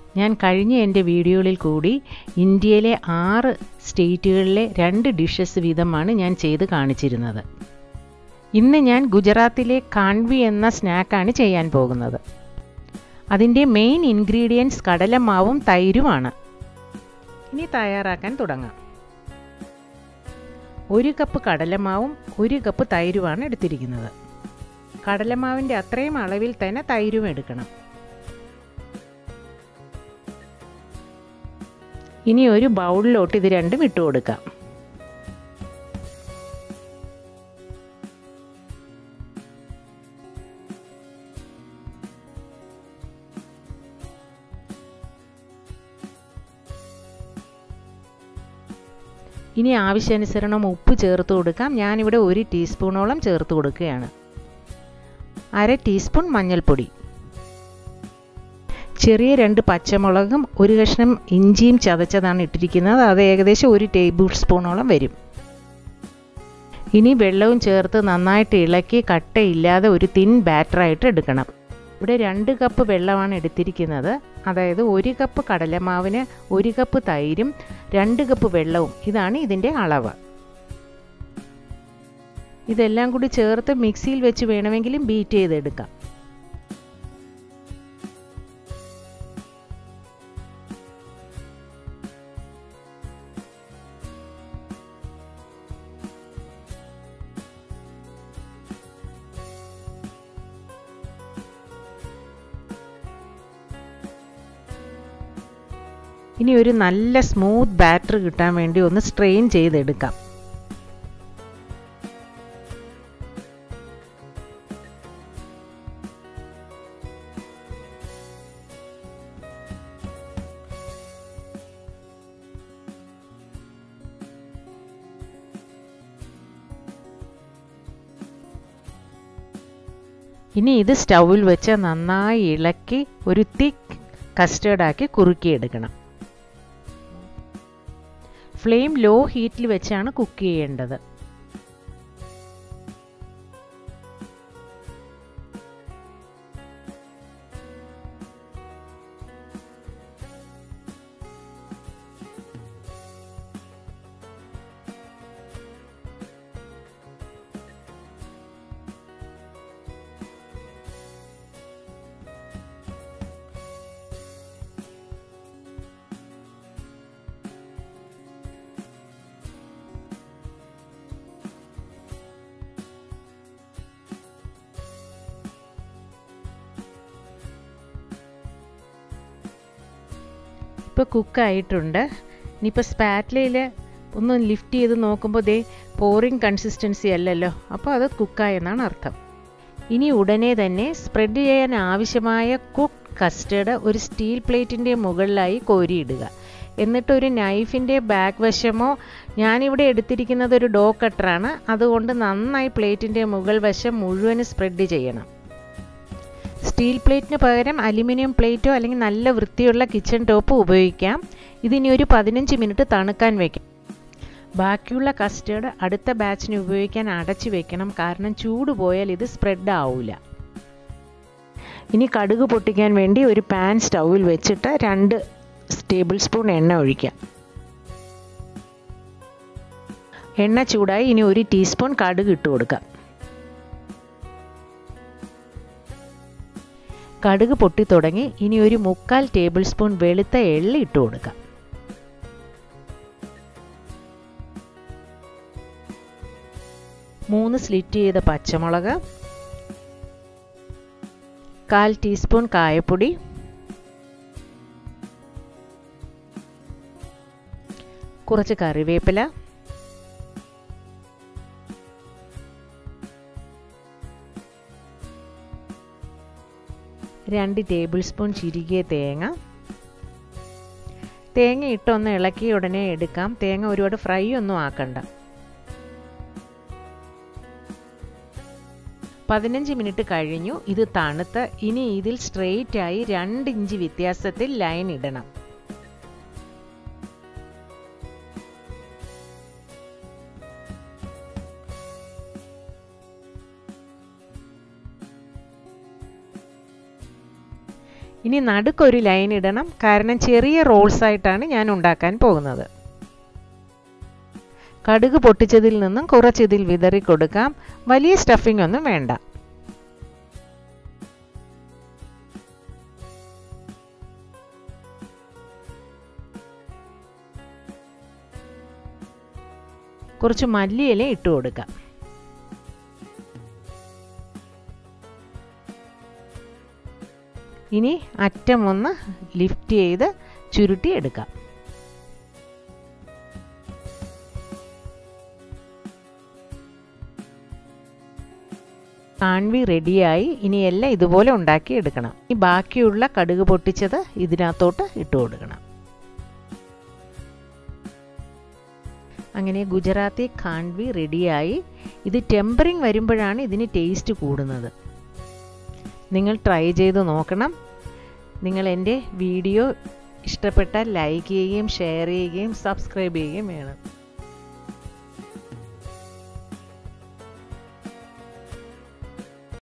ഞാൻ കഴിഞ്ഞ എൻ്റെ വീഡിയോയിൽ കൂടി ഇന്ത്യയിലെ ആറ് സ്റ്റേറ്റുകളിലെ രണ്ട് ഡിഷസ് വീതമാണ് ഞാൻ ചെയ്ത് കാണിച്ചിരുന്നത് ഇന്ന് ഞാൻ ഗുജറാത്തിലെ കാൺവി എന്ന സ്നാക്കാണ് ചെയ്യാൻ പോകുന്നത് അതിൻ്റെ മെയിൻ ഇൻഗ്രീഡിയൻസ് കടലമാവും തൈരുമാണ് ഇനി തയ്യാറാക്കാൻ തുടങ്ങാം ഒരു കപ്പ് കടലമാവും ഒരു കപ്പ് തൈരുമാണ് എടുത്തിരിക്കുന്നത് കടലമാവിൻ്റെ അത്രയും അളവിൽ തന്നെ തൈരും എടുക്കണം ഇനി ഒരു ബൗളിലോട്ട് ഇത് രണ്ടും ഇട്ട് കൊടുക്കാം ഇനി ആവശ്യാനുസരണം ഉപ്പ് ചേർത്ത് കൊടുക്കാം ഞാനിവിടെ ഒരു ടീസ്പൂണോളം ചേർത്ത് കൊടുക്കുകയാണ് അര ടീസ്പൂൺ മഞ്ഞൾപ്പൊടി ചെറിയ രണ്ട് പച്ചമുളകും ഒരു കഷ്ണം ഇഞ്ചിയും ചതച്ചതാണ് ഇട്ടിരിക്കുന്നത് അത് ഏകദേശം ഒരു ടേബിൾ സ്പൂണോളം വരും ഇനി വെള്ളവും ചേർത്ത് നന്നായിട്ട് ഇളക്കി കട്ടയില്ലാതെ ഒരു തിൻ ബാറ്ററായിട്ട് എടുക്കണം ഇവിടെ രണ്ട് കപ്പ് വെള്ളമാണ് എടുത്തിരിക്കുന്നത് അതായത് ഒരു കപ്പ് കടലമാവിന് ഒരു കപ്പ് തൈരും രണ്ട് കപ്പ് വെള്ളവും ഇതാണ് ഇതിൻ്റെ അളവ് ഇതെല്ലാം കൂടി ചേർത്ത് മിക്സിയിൽ വെച്ച് വേണമെങ്കിലും ബീറ്റ് ചെയ്തെടുക്കാം ഇനി ഒരു നല്ല സ്മൂത്ത് ബാറ്റർ കിട്ടാൻ വേണ്ടി ഒന്ന് സ്ട്രെയിൻ ചെയ്തെടുക്കാം ഇനി ഇത് സ്റ്റൗവിൽ വെച്ച് നന്നായി ഇളക്കി ഒരു തിക്ക് കസ്റ്റേർഡാക്കി കുറുക്കിയെടുക്കണം ഫ്ലെയിം ലോ ഹീറ്റിൽ വെച്ചാണ് കുക്ക് ചെയ്യേണ്ടത് ഇപ്പോൾ കുക്കായിട്ടുണ്ട് ഇനിയിപ്പോൾ സ്പാറ്റ്ലയിൽ ഒന്ന് ലിഫ്റ്റ് ചെയ്ത് നോക്കുമ്പോൾ ദേ പോറിങ് കൺസിസ്റ്റൻസി അല്ലല്ലോ അപ്പോൾ അത് കുക്കായെന്നാണ് അർത്ഥം ഇനി ഉടനെ തന്നെ സ്പ്രെഡ് ചെയ്യാൻ ആവശ്യമായ കുക്ക് കസ്റ്റേർഡ് ഒരു സ്റ്റീൽ പ്ലേറ്റിൻ്റെ മുകളിലായി കോരിയിടുക എന്നിട്ട് ഒരു നൈഫിൻ്റെ ബാക്ക് വശമോ ഞാനിവിടെ എടുത്തിരിക്കുന്നത് ഒരു ഡോ കട്ടറാണ് അതുകൊണ്ട് നന്നായി പ്ലേറ്റിൻ്റെ മുകൾ വശം മുഴുവൻ സ്പ്രെഡ് ചെയ്യണം സ്റ്റീൽ പ്ലേറ്റിന് പകരം അലുമിനിയം പ്ലേറ്റോ അല്ലെങ്കിൽ നല്ല വൃത്തിയുള്ള കിച്ചൺ ടോപ്പ് ഉപയോഗിക്കാം ഇതിനി ഒരു പതിനഞ്ച് മിനിറ്റ് തണുക്കാൻ വയ്ക്കാം ബാക്കിയുള്ള കസ്റ്റേർഡ് അടുത്ത ബാച്ചിന് ഉപയോഗിക്കാൻ അടച്ചു വെക്കണം കാരണം ചൂട് പോയാൽ ഇത് സ്പ്രെഡ് ആവില്ല ഇനി കടുക് പൊട്ടിക്കാൻ വേണ്ടി ഒരു പാൻ സ്റ്റൗവിൽ വെച്ചിട്ട് രണ്ട് ടേബിൾ സ്പൂൺ എണ്ണ ഒഴിക്കാം എണ്ണ ചൂടായി ഇനി ഒരു ടീസ്പൂൺ കടുക് ഇട്ട് കൊടുക്കാം കടുക് പൊട്ടി തുടങ്ങി ഇനി ഒരു മുക്കാൽ ടേബിൾ സ്പൂൺ വെളുത്ത എള്ളി ഇട്ട് കൊടുക്കാം മൂന്ന് സ്ലിറ്റ് ചെയ്ത പച്ചമുളക് കാൽ ടീസ്പൂൺ കായപ്പൊടി കുറച്ച് കറിവേപ്പില രണ്ട് ടേബിൾ സ്പൂൺ ചിരികിയ തേങ്ങ തേങ്ങ ഇട്ടൊന്ന് ഇളക്കി ഉടനെ എടുക്കാം തേങ്ങ ഒരുപാട് ഫ്രൈ ഒന്നും ആക്കണ്ട പതിനഞ്ച് മിനിറ്റ് കഴിഞ്ഞു ഇത് തണുത്ത് ഇനി ഇതിൽ സ്ട്രെയിറ്റ് ആയി രണ്ട് ഇഞ്ച് വ്യത്യാസത്തിൽ ലൈൻ ഇടണം ഇനി നടുക്കൊരു ലൈൻ ഇടണം കാരണം ചെറിയ റോൾസ് ആയിട്ടാണ് ഞാൻ ഉണ്ടാക്കാൻ പോകുന്നത് കടുക് പൊട്ടിച്ചതിൽ നിന്നും കുറച്ചിതിൽ വിതറി കൊടുക്കാം വലിയ സ്റ്റഫിംഗ് ഒന്നും വേണ്ട കുറച്ച് മല്ലിയില ഇട്ട് കൊടുക്കാം ഇനി അറ്റം ഒന്ന് ലിഫ്റ്റ് ചെയ്ത് ചുരുട്ടി എടുക്കാം കാൺവി റെഡിയായി ഇനി എല്ലാം ഇതുപോലെ ഉണ്ടാക്കി എടുക്കണം ഈ ബാക്കിയുള്ള കടുക് പൊട്ടിച്ചത് ഇതിനകത്തോട്ട് ഇട്ട് കൊടുക്കണം അങ്ങനെ ഗുജറാത്തി ഖാൻവി റെഡിയായി ഇത് ടെമ്പറിങ് വരുമ്പോഴാണ് ഇതിന് ടേസ്റ്റ് കൂടുന്നത് നിങ്ങൾ ട്രൈ ചെയ്ത് നോക്കണം നിങ്ങൾ എൻ്റെ വീഡിയോ ഇഷ്ടപ്പെട്ടാൽ ലൈക്ക് ചെയ്യുകയും ഷെയർ ചെയ്യുകയും സബ്സ്ക്രൈബ് ചെയ്യുകയും വേണം